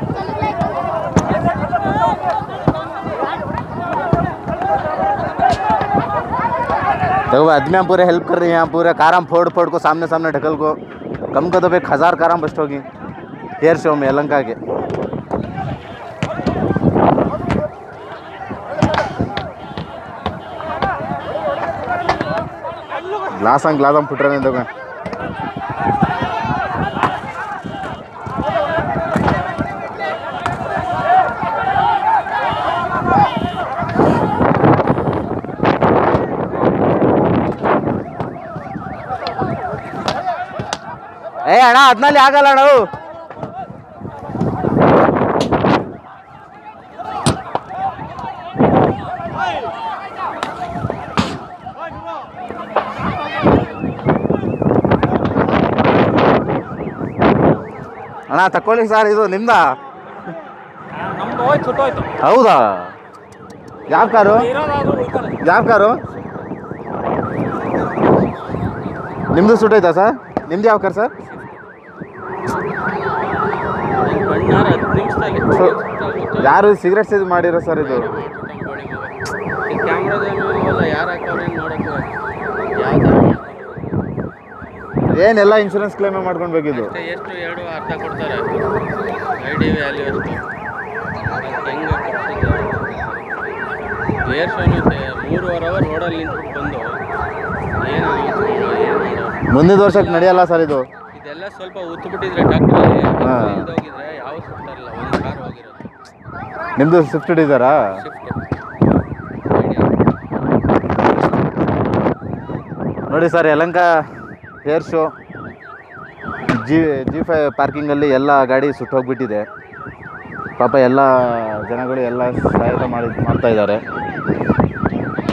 देखो भाई आदमी हम पूरे हेल्प कर रहे हैं यहाँ पूरे काराम फोड़ फोड़ को सामने सामने ढकल को कम को तो भाई एक हज़ार काराम बस्ट होगी हेयर शो में अलंका के ग्लास हम ग्लास हम फुट रहे हैं देखो ಏ ಅಣ್ಣ ಅದ್ನಲ್ಲಿ ಆಗಲ್ಲ ಅಣ್ಣ ಅವು. ಅಣ್ಣ ತಕೊಳ್ಳಿ ಸರ್ ಇದು ನಿಮ್ದ ನಮ್ದು ಹೋಯ್ತು ಸುಟ್ಟೋಯ್ತು ಹೌದಾ ಯಾವ ಕಾರು ಇರೋದಾದ್ರೂ ಉಳ್ತಾರೆ ಯಾವ ಕಾರು ನಿಮ್ದು ಸುಟ್ಟೈತಾ ಸರ್ ನಿಮ್ದು ಯಾವ ಕಾರ್ ಸರ್ ಬಣ್ಣಾರ ಹತ್ತು ನಿಮಿಷದಲ್ಲಿ ಯಾರು ಸಿಗರೆಟ್ ಸೇದ್ ಮಾಡಿರೋ ಸರ್ ಇದು ಈ ಕ್ಯಾಮ್ರಾದೇನು ಇವೆಲ್ಲ ಯಾರು ಹಾಕವ್ರೇನು ನೋಡೋಕ್ಕೂ ಯಾವ್ದು ಏನೆಲ್ಲ ಇನ್ಶೂರೆನ್ಸ್ ಕ್ಲೇಮೇ ಮಾಡ್ಕೊಳ್ಬೇಕಿದು ಅಷ್ಟೇ ಎಷ್ಟು ಎರಡು ಅರ್ಧ ಕೊಡ್ತಾರೆ ಐ ಡಿ ವ್ಯಾಲ್ಯೂ ಎಷ್ಟು ಅದ್ಕೆ ಹೆಂಗೆ ಏರ್ ಶೋನು ಮೂರುವರೆ ಅವರ್ ರೋಡಲ್ಲಿ ನಿಂತ್ಬಿಟ್ಟು ಬಂದು ಏನು ಏನು ಮುಂದಿನ ವರ್ಷಕ್ಕೆ ನಡೆಯಲ್ಲ ಸರ್ ಇದು ಇದೆಲ್ಲ ಸ್ವಲ್ಪ ಉತ್ತು ಬಿಟ್ಟಿದ್ರೆ ಡಾಕ್ಟ್ರಲ್ಲಿ ಹಾ. ಹೋಗಿದ್ರೆ ಯಾವ ಸುತ್ತಾರಲ್ಲ ಒಂದು ಕಾರ್ ಹೋಗಿರೋದು ನಿಮ್ಮದು ಸ್ವಿಫ್ಟ್ ಡಿಸೈರಾ ಶಿಫ್ಟ್ ನೋಡಿ ಸರ್ ಯಲಂಕ ಹೇರ್ ಶೋ ಜಿ ಜಿ ಫೈ ಪಾರ್ಕಿಂಗಲ್ಲಿ ಎಲ್ಲ ಗಾಡಿ ಸುಟ್ಟೋಗ್ಬಿಟ್ಟಿದೆ ಪಾಪ ಎಲ್ಲ ಜನಗಳು ಎಲ್ಲ ಸಹಾಯತ ಮಾಡಿ ಮಾಡ್ತಾ ಇದ್ದಾರೆ